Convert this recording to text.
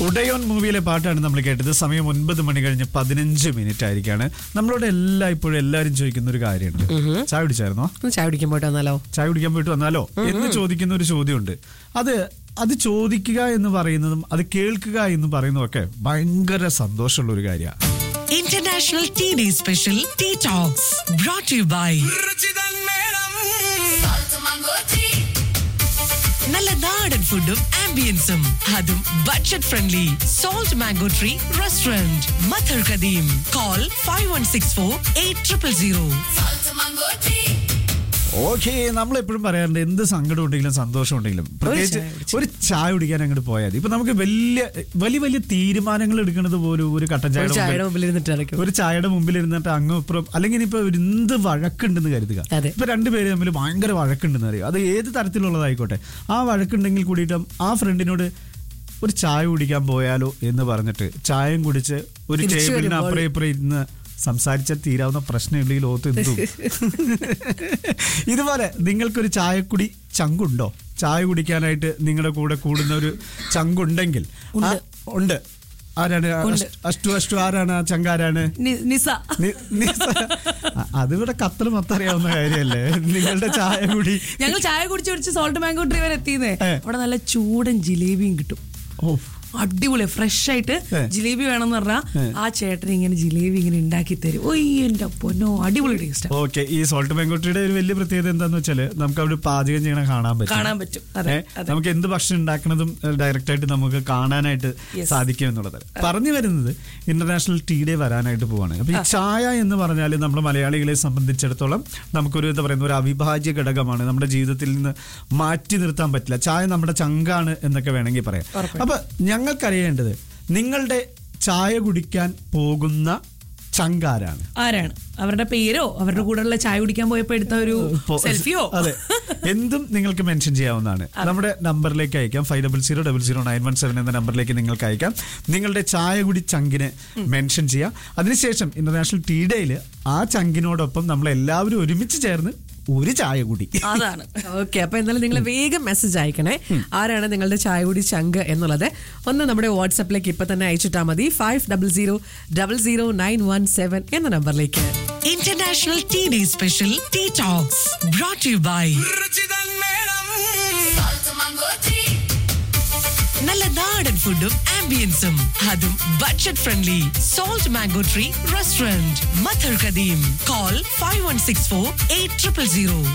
ഉടയോൻ മൂവിയിലെ പാട്ടാണ് നമ്മൾ കേട്ടത് സമയം ഒൻപത് മണി കഴിഞ്ഞ് പതിനഞ്ച് മിനിറ്റ് ആയിരിക്കാണ് നമ്മളോട് എല്ലാ ഇപ്പോഴും എല്ലാവരും ചോദിക്കുന്ന ഒരു കാര്യമുണ്ട് ചായ കുടിച്ചായിരുന്നോ ഒന്ന് ചായ കുടിക്കാൻ പോയിട്ട് വന്നാലോ ചായ കുടിക്കാൻ പോയിട്ട് വന്നാലോ എന്ന് ചോദിക്കുന്ന ഒരു ചോദ്യമുണ്ട് അത് അത് ചോദിക്കുക എന്ന് പറയുന്നതും അത് കേൾക്കുക എന്ന് പറയുന്നതും ഒക്കെ ഭയങ്കര സന്തോഷമുള്ള ഒരു കാര്യമാണ് International Tea Day Special Tea Talks brought to you by നല്ല നാടൻ ഫുഡും ആംബിയൻസും അതും budget friendly Salt Mango Tree restaurant മഥർ കദീം call five one six four eight triple zero okay നമ്മൾ എപ്പോഴും പറയാറുണ്ട് എന്ത് സങ്കടം ഉണ്ടെങ്കിലും സന്തോഷം ഉണ്ടെങ്കിലും പ്രത്യേകിച്ച് ചായ കുടിച്ച്. ഒരു ചായ കുടിക്കാൻ അങ്ങോട്ട് പോയാൽ മതി ഇപ്പൊ നമുക്ക് വലിയ വലിയ വലിയ തീരുമാനങ്ങൾ എടുക്കുന്നത് പോലും ഒരു കട്ടൻ ഒരു ചായയുടെ ചായയുടെ മുമ്പിൽ- മുമ്പിൽ ഇരുന്നിട്ട് ഇറക്കും ഒരു ചായയുടെ മുമ്പിൽ ഇരുന്നിട്ട് അങ്ങ് ഇപ്പുറം അല്ലെങ്കിൽ ഇപ്പൊ ഒരു എന്ത് വഴക്കുണ്ടെന്ന് കരുതുക അതെ. ഇപ്പൊ രണ്ടുപേര് തമ്മിൽ ഭയങ്കര വഴക്കുണ്ടെന്ന് അറിയാം അത് ഏത് തരത്തിലുള്ളതായിക്കോട്ടെ ആ വഴക്കുണ്ടെങ്കിൽ കൂടിയിട്ട് ആ ഫ്രണ്ടിനോട് ഒരു ചായ കുടിക്കാൻ പോയാലോ എന്ന് പറഞ്ഞിട്ട് ചായയും കുടിച്ച് ഒരു തിരിച്ചു ടേബിളിന് വരുമ്പോൾ- അപ്പുറം ഇപ്പുറം ഇരുന്ന് സംസാരിച്ചാൽ തീരാവുന്ന പ്രശ്നമില്ലെങ്കിൽ ഓത്ത് എന്തു ഇതുപോലെ നിങ്ങൾക്കൊരു ചായക്കുടി ചങ്കുണ്ടോ ചായ കുടിക്കാനായിട്ട് നിങ്ങളുടെ കൂടെ കൂടുന്ന ഒരു ചങ്കുണ്ടെങ്കിൽ ആ, ഉണ്ട് ആരാണ് അഷ്ടു- അഷ്ടു അഷ്ടു ആരാണ് ആ ചങ്കാരാണ് നി- നിസ നി- നി- അ- അതിവിടെ കത്തൽ മൊത്തം അറിയാവുന്ന കാര്യമല്ലേ നിങ്ങളുടെ ചായ കുടി ഞങ്ങൾ ചായ കുടിച്ച് കുടിച്ച് സോൾട്ട് മാംഗോ ട്രീ വരെ എത്തിയെന്നേ ഏ. അവിടെ നല്ല ചൂടൻ ജിലേബിയും കിട്ടും ഓ അടിപൊളി ഫ്രഷ് ആയിട്ട് ഏ. ജിലേബി വേണമെന്ന് പറഞ്ഞാൽ ഏ. ആ ചേട്ടൻ ഇങ്ങനെ ജിലേബി ഇങ്ങനെ ഉണ്ടാക്കി തരും ഓയ് എന്റെ പൊന്നോ അടിപൊളി ടേസ്റ്റ് ഓക്കെ ഈ സോൾട്ട് പെങ്കോട്ടിയുടെ ഒരു വലിയ പ്രത്യേകത എന്താന്ന് വെച്ചാല് നമുക്ക് അവിടെ പാചകം ചെയ്യണ കാണാൻ പറ്റും കാണാൻ പറ്റും അതെ ഏ, അതെ നമുക്ക് എന്ത് ഭക്ഷണം ഉണ്ടാക്കണതും ഡയറക്റ്റ് ആയിട്ട് നമുക്ക് കാണാനായിട്ട് Yes. സാധിക്കും എന്നുള്ളത് പറഞ്ഞു വരുന്നത് ഇന്റർനാഷണൽ ടീ ഡേ വരാനായിട്ട് പോവാണ് അപ്പൊ ഈ ചായ എന്ന് പറഞ്ഞാൽ നമ്മുടെ മലയാളികളെ സംബന്ധിച്ചിടത്തോളം നമുക്കൊരു എന്താ പറയുന്ന ഒരു അവിഭാജ്യ ഘടകമാണ് നമ്മുടെ ജീവിതത്തിൽ നിന്ന് മാറ്റി നിർത്താൻ പറ്റില്ല ചായ നമ്മുടെ ചങ്കാണ് എന്നൊക്കെ വേണമെങ്കിൽ പറയാം ഉറപ്പായിട്ടും. അപ്പൊ ഞങ്ങൾക്കറിയേണ്ടത് നിങ്ങളുടെ ചായ കുടിക്കാൻ പോകുന്ന ചങ്കാരാണ് ആരാണ് അവരുടെ പേരോ അവരുടെ കൂടെയുള്ള ചായ കുടിക്കാൻ പോയപ്പോ എടുത്ത ഒരു ഇപ്പോ- സെൽഫിയോ അതെ എന്തും നിങ്ങൾക്ക് മെൻഷൻ ചെയ്യാവുന്നതാണ് നമ്മുടെ നമ്പറിലേക്ക് അയക്കാം five double zero double zero nine one seven എന്ന നമ്പറിലേക്ക് നിങ്ങൾക്ക് അയക്കാം നിങ്ങളുടെ ചായ കുടി ചങ്കിന് മെൻഷൻ ചെയ്യാം അതിനുശേഷം ഇന്റർനാഷണൽ ടീ ഡേയിൽ ആ ചങ്കിനോടൊപ്പം നമ്മൾ എല്ലാവരും ഒരുമിച്ച് ചേർന്ന് ഒരു ചായ കുടി അതാണ് ഓക്കെ അപ്പൊ എന്തായാലും നിങ്ങൾ വേഗം മെസ്സേജ് അയക്കണേ ആരാണ് നിങ്ങളുടെ ചായ കൂടി ചങ്ക് എന്നുള്ളത് ഒന്ന് നമ്മുടെ വാട്സപ്പിലേക്ക് ഇപ്പൊ തന്നെ അയച്ചിട്ടാ മതി five double zero double zero nine one seven എന്ന നമ്പറിലേക്ക് International Tea Day Special Tea Talks brought to you by നല്ല നാടൻ ഫുഡും ആംബിയൻസും അതും budget friendly Salt Mango Tree restaurant മഥർ കദീം call five one six four eight triple zero